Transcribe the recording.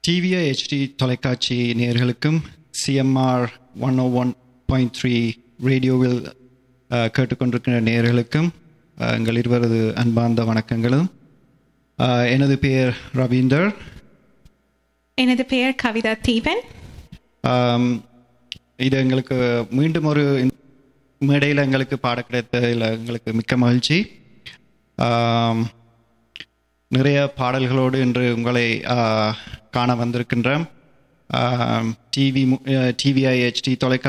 TVI HD தொலைக்காட்சி நேயர்களுக்கும் CMR one O one point three ரேடியோவில் அஹ், கேட்டுக்கொண்டிருக்கிற நேயர்களுக்கும் அஹ், எங்கள் இருவரது அன்பார்ந்த வணக்கங்களும் அஹ், எனது பெயர் ரவீந்தர் எனது பெயர் கவிதா தீபன் ஆம், இது எங்களுக்கு மீண்டும் ஒரு மேடையில் எங்களுக்கு பாட கிடைத்ததில் எங்களுக்கு மிக்க மகிழ்ச்சி ஆம், நிறைய பாடல்களோடு இன்று உங்களை ஆ, காண வந்திருக்கின்றோம் டிவி டிவிஐ ஹெச்டி தொலைக்காட்சி